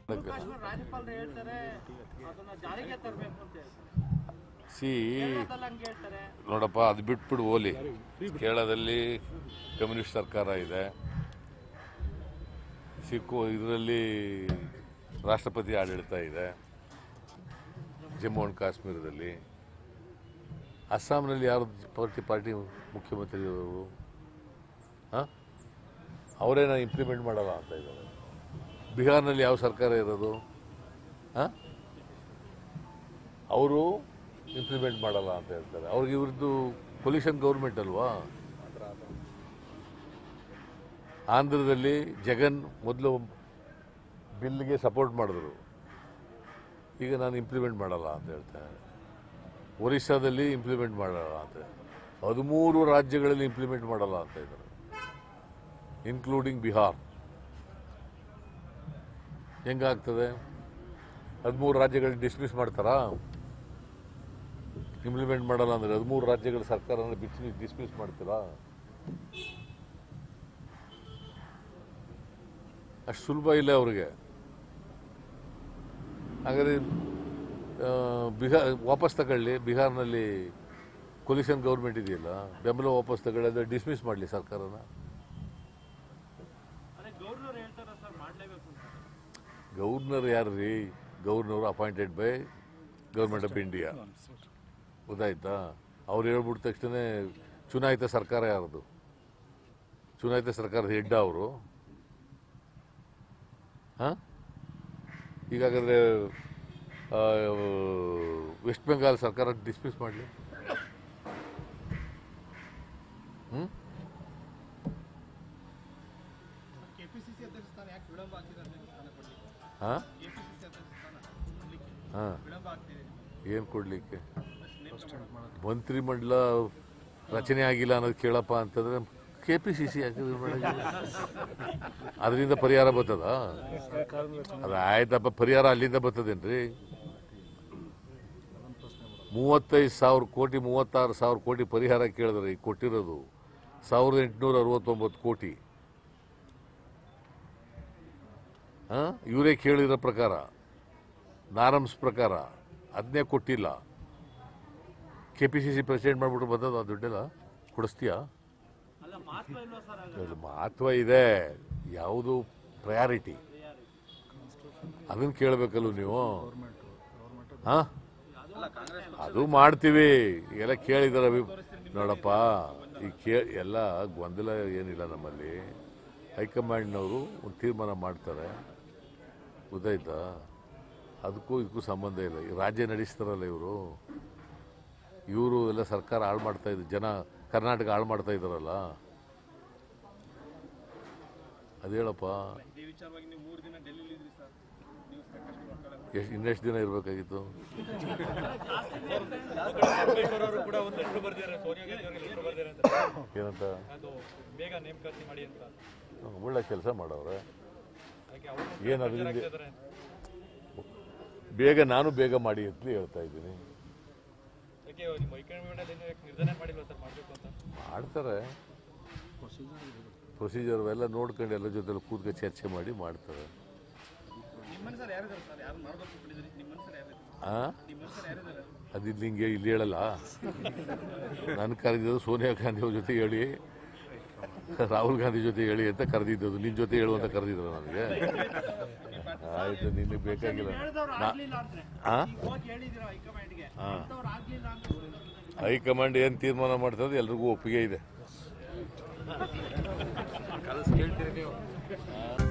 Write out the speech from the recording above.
ಕಾಶ್ಮೀರ ರಾಜ್ಯಪಾಲರು ಹೇಳ್ತಾರೆ ಅದನ್ನ ಜಾರಿಗೆ ತರಬೇಕು ಅಂತ ಹೇಳ್ತಾರೆ ಸಿ ಕೇರಳದಲ್ಲಿ ಹಂಗೆ ಹೇಳ್ತಾರೆ ನೋಡಪ್ಪ ಅದು ಬಿಟ್ಬಿಡು ಓಲಿ ಕೇರಳದಲ್ಲಿ ಕಮ್ಯುನಿಸ್ಟ್ ಸರ್ಕಾರ ಇದೆ ಸಿಕ್ಕು ಇದರಲ್ಲಿ ರಾಷ್ಟ್ರಪತಿ ಆಡಳಿತ ಇದೆ ಜಮ್ಮು ಅಂಡ್ ಕಾಶ್ಮೀರದಲ್ಲಿ ಅಸ್ಸಾಂನಲ್ಲಿ ಯಾರು ಪಾರ್ಟಿ ಪಾರ್ಟಿ ಮುಖ್ಯಮಂತ್ರಿ ಅವರು ಹಾಂ ಅವರೇನ ಇಂಪ್ಲಿಮೆಂಟ್ ಮಾಡಲ್ಲ ಅಂತ ಇದ್ದಾರೆ ಬಿಹಾರ್ನಲ್ಲಿ ಯಾವ ಸರ್ಕಾರ ಇರೋದು ಹಾಂ ಅವರು ಇಂಪ್ಲಿಮೆಂಟ್ ಮಾಡಲ್ಲ ಅಂತ ಹೇಳ್ತಾರೆ ಅವ್ರಿಗೆ ಇವ್ರದ್ದು ಪೊಲ್ಯೂಷನ್ ಗೌರ್ಮೆಂಟ್ ಅಲ್ವಾ ಆಂಧ್ರದಲ್ಲಿ ಜಗನ್ ಮೊದಲು ಬಿಲ್ಗೆ ಸಪೋರ್ಟ್ ಮಾಡಿದ್ರು ಈಗ ನಾನು ಇಂಪ್ಲಿಮೆಂಟ್ ಮಾಡಲ್ಲ ಅಂತ ಹೇಳ್ತಾರೆ ಒರಿಸ್ಸಾದಲ್ಲಿ ಇಂಪ್ಲಿಮೆಂಟ್ ಮಾಡಲ್ಲ ಅಂತ ಹದಿಮೂರು ರಾಜ್ಯಗಳಲ್ಲಿ ಇಂಪ್ಲಿಮೆಂಟ್ ಮಾಡಲ್ಲ ಅಂತ ಇದ್ದಾರೆ ಇನ್ಕ್ಲೂಡಿಂಗ್ ಬಿಹಾರ್ ಹೆಂಗಾಗ್ತದೆ ಹದಿಮೂರು ರಾಜ್ಯಗಳು ಡಿಸ್ಮಿಸ್ ಮಾಡ್ತಾರಾ ಇಂಪ್ಲಿಮೆಂಟ್ ಮಾಡಲ್ಲ ಅಂದ್ರೆ ಹದಿಮೂರು ರಾಜ್ಯಗಳ ಸರ್ಕಾರನ ಬಿಚ್ಚಿ ಡಿಸ್ಮಿಸ್ ಮಾಡ್ತೀರಾ ಅಷ್ಟು ಸುಲಭ ಇಲ್ಲ ಅವ್ರಿಗೆ ಹಾಗಾದ್ರೆ ಆ, ಬಿಹಾರ್ ವಾಪಸ್ ತಗೊಳ್ಳಿ ಬಿಹಾರ್ನಲ್ಲಿ ಕೊಲಿಷನ್ ಗೌರ್ಮೆಂಟ್ ಇದೆಯಲ್ಲ ಬೆಂಬಲ ವಾಪಸ್ ತಗೊಳ್ಳಿ ಅದು ಡಿಸ್ಮಿಸ್ ಮಾಡಲಿ ಸರ್ಕಾರನ ಅದೇ ಗೌರ್ನರ್ ಹೇಳ್ತಾರೆ ಸರ್ ಮಾಡ್ಲೇಬೇಕು ಅಂತ ಗವರ್ನರ್ ಯಾರು ರೀ governor appointed by government of India ಗೊತ್ತಾಯ್ತಾ ಅವ್ರು ಹೇಳ್ಬಿಟ್ಟ ತಕ್ಷಣ ಚುನಾಯಿತ ಸರ್ಕಾರ ಯಾರದು ಚುನಾಯಿತ ಸರ್ಕಾರದ ಹೆಡ್ ಅವರು ಹಾಂ ಈಗಾಗಂದ್ರೆ ವೆಸ್ಟ್ ಬೆಂಗಾಲ್ ಸರ್ಕಾರ ಡಿಸ್ಮಿಸ್ ಮಾಡಲಿ ಹ್ಞೂ ಕೆಪಿಸಿಸಿ ಅಧ್ಯಕ್ಷ ಸ್ಥಾನ ಯಾಕೆ ವಿಳಂಬ ಆಗ್ತಿದೆ ಅಂತ ಸ್ಥಾನ ಕೊಡ್ಲಿಕ್ಕೆ ಹಾಂ ಕೆಪಿಸಿಸಿ ಅಧ್ಯಕ್ಷ ಸ್ಥಾನ ಕೊಡ್ಲಿಕ್ಕೆ ಹಾಂ ವಿಳಂಬ ಆಗ್ತಿದೆ ಏನು ಕೊಡಲಿಕ್ಕೆ ಮಂತ್ರಿಮಂಡಲ ರಚನೆ ಆಗಿಲ್ಲ ಅನ್ನೋದು ಕೇಳಪ್ಪ ಅಂತಂದ್ರೆ ಕೆ ಪಿ ಸಿ ಸಿ ಅದರಿಂದ ಪರಿಹಾರ ಬರ್ತದ ಅದು ಆಯ್ತಪ್ಪ ಪರಿಹಾರ ಅಲ್ಲಿಂದ ಬರ್ತದೇನ್ರಿ ಮೂವತ್ತೈದು ಸಾವಿರ ಕೋಟಿ ಮೂವತ್ತಾರು ಸಾವಿರ ಕೋಟಿ ಪರಿಹಾರ ಕೇಳಿದ್ರೆ ಈಗ ಕೊಟ್ಟಿರೋದು ಸಾವಿರದ ಎಂಟುನೂರ ಅರವತ್ತೊಂಬತ್ತು ಕೋಟಿ ಹಾಂ ಇವರೇ ಕೇಳಿರೋ ಪ್ರಕಾರ ನಾರಮ್ಸ್ ಪ್ರಕಾರ ಅದನ್ನೇ ಕೊಟ್ಟಿಲ್ಲ K P C C president ಮಾಡ್ಬಿಟ್ರು ಬರ್ತದ ಆ ದುಡ್ಡೆಲ್ಲ ಕೊಡಿಸ್ತೀಯಾ ಅಲ್ಲ ಮಹತ್ವ ಇಲ್ವಾ ಸರ್ ಆಗ ಅದ್ರಲ್ಲಿ ಮಹತ್ವ ಇದೆ ಯಾವುದು ಪ್ರಯಾರಿಟಿ ಅದನ್ನ ಕೇಳಬೇಕಲ್ಲ ನೀವು ಹಾ ಅದು ಮಾಡ್ತೀವಿ ಎಲ್ಲ ಕೇಳಿದಾರೆ ನೋಡಪ್ಪ ಈ ಕೇ ಎಲ್ಲ ಗೊಂದಲ ಏನಿಲ್ಲ ನಮ್ಮಲ್ಲಿ ಹೈಕಮಾಂಡ್ನವರು ಒಂದು ತೀರ್ಮಾನ ಮಾಡ್ತಾರೆ ಗೊತ್ತಾಯ್ತಾ ಅದಕ್ಕೂ ಇದಕ್ಕೂ ಸಂಬಂಧ ಇಲ್ಲ ಈ ರಾಜ್ಯ ನಡೆಸ್ತಾರಲ್ಲ ಇವರು ಇವರು ಎಲ್ಲ ಸರ್ಕಾರ ಹಾಳು ಮಾಡ್ತಾ ಇದ್ರು ಜನ ಕರ್ನಾಟಕ ಹಾಳು ಮಾಡ್ತಾ ಇದ್ದಾರಲ್ಲ ಅದು ಹೇಳಪ್ಪ ಈ ವಿಚಾರವಾಗಿ ನೀವು ಮೂರು ದಿನ ಡೆಲ್ಲಿಲಿ ಇದ್ರಿ ಸರ್ ನೀವು ಸಾಕಷ್ಟು ಮಕ್ಕಳ ಎಷ್ಟು ಇನ್ನೆಷ್ಟು ದಿನ ಇರಬೇಕಾಗಿತ್ತು ಪರಮೇಶ್ವರ್ ಕೂಡ ಒಂದು ಲೆಟರ್ ಬರ್ದಿದ್ದಾರೆ ಸೋನಿಯಾ ಗಾಂಧಿ ಅವರಿಗೆ ಲೆಟರ್ ಬರ್ದಿದ್ದಾರೆ ಏನಂತ ಅದು ಬೇಗ ನೇಮಕಾತಿ ಮಾಡಿ ಅಂತ ಹ್ಮ್, ಒಳ್ಳೆ ಕೆಲಸ ಮಾಡವ್ರೆ ಅದಕ್ಕೆ ಅವರು ಏನು ಅದರಿಂದ ಇದ್ದಾರೆ ಬೇಗ ನಾನು ಬೇಗ ಮಾಡಿ ಅಂತಲೇ ಹೇಳ್ತಾ ಇದ್ದೀನಿ ಅದಕ್ಕೆ ನಿಮ್ಮ ಹೈಕಮಾಂಡ್ ಏನು ನಿರ್ಧಾರ ಮಾಡಿಲ್ವಾ ಸರ್ ಮಾಡಬೇಕು ಅಂತ ಮಾಡ್ತಾರೆ ಪ್ರೊಸೀಜರ್ ಎಲ್ಲ ನೋಡ್ಕೊಂಡು ಎಲ್ಲ ಜೊತೆ ಕೂತ್ಕೊಂಡು ಚರ್ಚೆ ಮಾಡಿ ಮಾಡ್ತಾರೆ ನಿಮ್ಮ ಮನಸ್ಸಲ್ಲಿ ಯಾರಿದ್ದಾರೆ ಸರ್ ಯಾರು ಮಾಡ್ಬೇಕು ಬಿಟ್ಟಿದ್ರಿ ನಿಮ್ಮ ಮನಸ್ಸಲ್ಲಿ ಯಾರಿದ್ದಾರೆ ಆ ನಿಮ್ಮ ಮನಸ್ಸಲ್ಲಿ ಯಾರಿದ್ದಾರೆ ಅದು ಇಲ್ಲಿ ಹಿಂಗೆ ಇಲ್ಲಿ ಹೇಳಲ್ಲ ನಾನು ಕರೆದಿದ್ದು ಸೋನಿಯಾ ಗಾಂಧಿ ಅವ್ರ ಜೊತೆ ಹೇಳಿ ರಾಹುಲ್ ಗಾಂಧಿ ಜೊತೆ ಹೇಳಿ ಅಂತ ಕರೆದಿದ್ದದು ನಿನ್ನ ಜೊತೆ ಹೇಳು ಅಂತ ಕರೆದಿದ್ರು ನನಗೆ ಆಯ್ತು ನಿನಗೆ ಬೇಕಾಗಿಲ್ಲ ಹೇಳಿದವ್ರು ನಾ ಆಗ್ಲಿಲ್ಲ ಅಂದ್ರೆ ಆ? ಈಗ ಹೋಗಿ ಹೇಳಿದಿರ ಹೈಕಮಾಂಡ್ಗೆ ಅಂತವ್ರು ಆಗ್ಲಿಲ್ಲ ಅಂದ್ರೆ ಹೈಕಮಾಂಡ್ ಏನು ತೀರ್ಮಾನ ಮಾಡ್ತದೆ ಎಲ್ರಿಗೂ ಒಪ್ಪಿಗೆ ಇದೆ ಕನಸು ಕೇಳ್ತೀರಿ ನೀವು